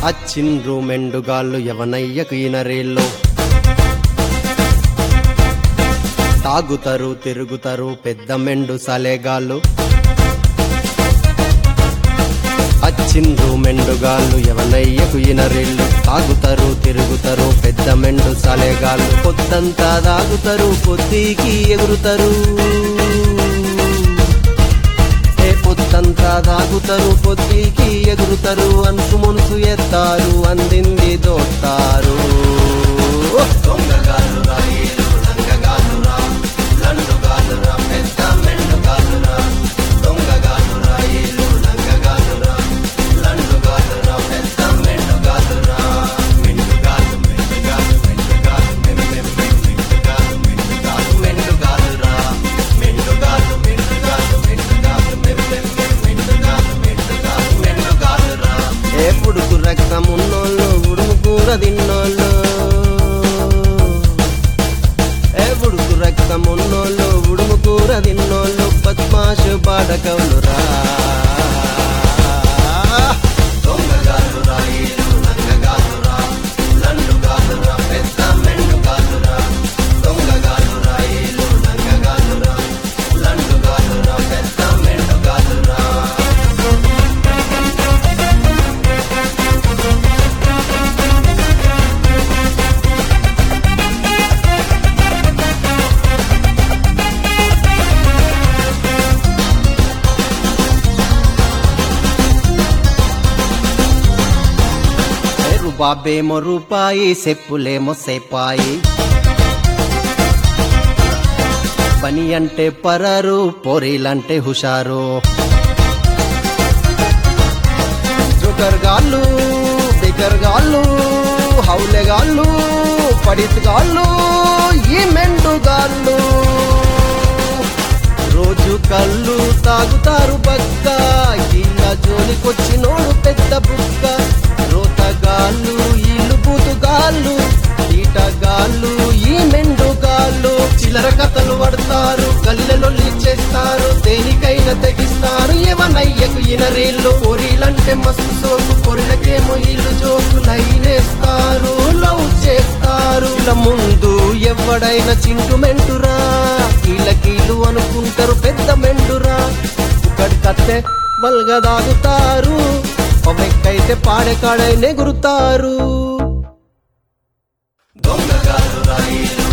అచ్చిండ్రు మెండుగాళ్ళు ఎవనయ్యకు ఈనరేళ్ళు తాగుతారు తిరుగుతారు పెద్ద మెండు సలేగాళ్ళు అచ్చిండ్రు మెండుగాళ్ళు ఎవనయ్యకు ఈనరేళ్ళు తాగుతారు తిరుగుతారు పెద్ద మెండు సలేగాళ్ళు పొద్దంతా తాగుతారు పొద్దికి ఎగురుతారు ఏ పొద్దంతా తాగుతారు పొద్దికి ఎగురుతారు అనుసు మునుసు ఎత్తారు అందింది దోస్తారు దొంగగాళ్ళు రా, ఏలు లంగగాళ్ళు రా, లండుగాళ్ళు రా, పెద్ద మెండుగాళ్ళు రా. దొంగగాళ్ళు రా, ఏలు లంగగాళ్ళు రా, లండుగాళ్ళు రా, పెద్ద మెండుగాళ్ళు రా. మెండుగాళ్ళు, మెండుగాళ్ళు, మెండుగాళ్ళు, మెం, మెం, మెం, మెండుగాళ్ళు, మెండుగాళ్ళు, మెండుగాళ్ళు రా. మెండుగాళ్ళు, మెండుగాళ్ళు, మెండుగాళ్ళు, మెం, మెం, మెం, మెండుగాళ్ళు, మెండుగాళ్ళు, మెండుగాళ్ళు రా. ఏ పుడుకు రక్తం ఉన్నోళ్ళు ఉడుము కూర తిన్నోళ్ళు ఏ ఉడుకు రక్తం ఉన్నోళ్ళు ఉడుము కూర తిన్నోళ్ళు పద్మాషు బాడకవులు రా దొంగగాళ్ళు రా, ఈలు లంగగాళ్ళు రా, లండుగాళ్ళు రా, పెద్ద మెండుగాళ్ళు రా. దొంగగాళ్ళు రా, ఈలు లంగగాళ్ళు రా, లండుగాళ్ళు రా, పెద్ద మెండుగాళ్ళు రా. రూపాబేమో రూపాయి చెప్పులేమో సేపాయి పని అంటే పరారు పోరీలంటే హుషారు జోకర్గాళ్ళు బిగర్గాళ్ళు హౌలెగాళ్ళు పడితగాళ్ళు ఈ మెండుగాళ్ళు రోజు కళ్ళు తాగుతారు బక్క ఇలా జోలికొచ్చినోడు పెద్ద బుక్క రోతగాళ్ళు ఇల్లు బూతుగాళ్ళు ఈటగాళ్ళు ఈ మెండుగాళ్ళు చిల్లర కథలు పడతారు గల్లెలొల్లి చేస్తారు దేనికైనా తెగిస్తారు ఏమనయ్యకు ఇనరేళ్ళు పొరిలంటే మస్తు సోకు పొరిలకేమో ఇల్లు జోకు లైనేస్తారు లవ్ చేస్తారు ఇలా ముందు ఎవడైనా చింటు మెంటురా కీళ్ళ కీళ్ళు అనుకుంటారు పెద్ద మెండురా ఒకటి కత్తే వల్గా దాగుతారు పవెక్కైతే పాడే కాడై నెగురుతారు దొంగగాలు రాయిలు